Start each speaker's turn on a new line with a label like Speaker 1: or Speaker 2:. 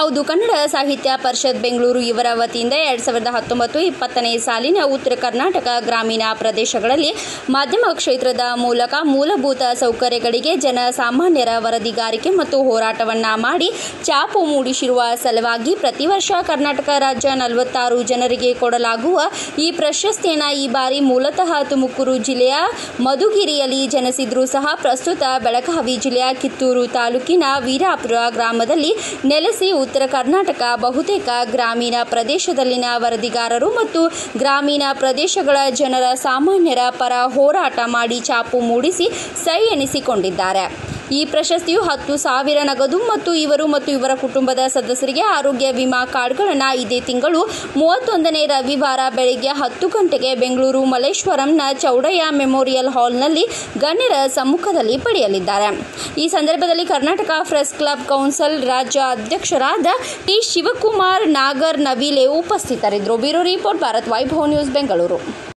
Speaker 1: ಹೌದು ಕನ್ನಡ ಸಾಹಿತ್ಯ ಪರಿಷತ್ ಬೆಂಗಳೂರು ಇವರ ವತಿಯಿಂದ ಎರಡ್ ಸಾವಿರದ ಹತ್ತೊಂಬತ್ತು ಇಪ್ಪತ್ತನೇ ಸಾಲಿನ ಉತ್ತರ ಕರ್ನಾಟಕ ಗ್ರಾಮೀಣ ಪ್ರದೇಶಗಳಲ್ಲಿ ಮಾಧ್ಯಮ ಕ್ಷೇತ್ರದ ಮೂಲಕ ಮೂಲಭೂತ ಸೌಕರ್ಯಗಳಿಗೆ ಜನಸಾಮಾನ್ಯರ ವರದಿಗಾರಿಕೆ ಮತ್ತು ಹೋರಾಟವನ್ನ ಮಾಡಿ ಚಾಪು ಮೂಡಿಸಿರುವ ಸಲುವಾಗಿ ಪ್ರತಿ ವರ್ಷ ಕರ್ನಾಟಕ ರಾಜ್ಯ ನಲವತ್ತಾರು ಜನರಿಗೆ ಕೊಡಲಾಗುವ ಈ ಪ್ರಶಸ್ತಿಯನ್ನು ಈ ಬಾರಿ ಮೂಲತಃ ತುಮಕೂರು ಜಿಲ್ಲೆಯ ಮಧುಗಿರಿಯಲ್ಲಿ ಜನಿಸಿದ್ರೂ ಸಹ ಪ್ರಸ್ತುತ ಬೆಳಗಾವಿ ಜಿಲ್ಲೆಯ ಕಿತ್ತೂರು ತಾಲೂಕಿನ ವೀರಾಪುರ ಗ್ರಾಮದಲ್ಲಿ ನೆಲೆಸಿ ಉತ್ತರ ಕರ್ನಾಟಕ ಬಹುತೇಕ ಗ್ರಾಮೀಣ ಪ್ರದೇಶದಲ್ಲಿನ ವರದಿಗಾರರು ಮತ್ತು ಗ್ರಾಮೀಣ ಪ್ರದೇಶಗಳ ಜನರ ಸಾಮಾನ್ಯರ ಪರ ಹೋರಾಟ ಮಾಡಿ ಚಾಪು ಮೂಡಿಸಿ ಸೈ ಎನಿಸಿಕೊಂಡಿದ್ದಾರೆ ಈ ಪ್ರಶಸ್ತಿಯು ಹತ್ತು ಸಾವಿರ ನಗದು ಮತ್ತು ಇವರು ಮತ್ತು ಇವರ ಕುಟುಂಬದ ಸದಸ್ಯರಿಗೆ ಆರೋಗ್ಯ ವಿಮಾ ಕಾರ್ಡ್ಗಳನ್ನು ಇದೇ ತಿಂಗಳು ಮೂವತ್ತೊಂದನೇ ರವಿವಾರ ಬೆಳಗ್ಗೆ ಹತ್ತು ಗಂಟೆಗೆ ಬೆಂಗಳೂರು ಮಲ್ಲೇಶ್ವರಂನ ಚೌಡಯ್ಯ ಮೆಮೋರಿಯಲ್ ಹಾಲ್ನಲ್ಲಿ ಗಣ್ಯರ ಸಮ್ಮುಖದಲ್ಲಿ ಪಡೆಯಲಿದ್ದಾರೆ ಈ ಸಂದರ್ಭದಲ್ಲಿ ಕರ್ನಾಟಕ ಪ್ರೆಸ್ ಕ್ಲಬ್ ಕೌನ್ಸಿಲ್ ರಾಜ್ಯ ಅಧ್ಯಕ್ಷರಾದ ಟಿ ಶಿವಕುಮಾರ್ ನಾಗರ್ ನವೀಲೆ ಉಪಸ್ಥಿತರಿದ್ದರು bureau report Bharat Vaibhav news Bengaluru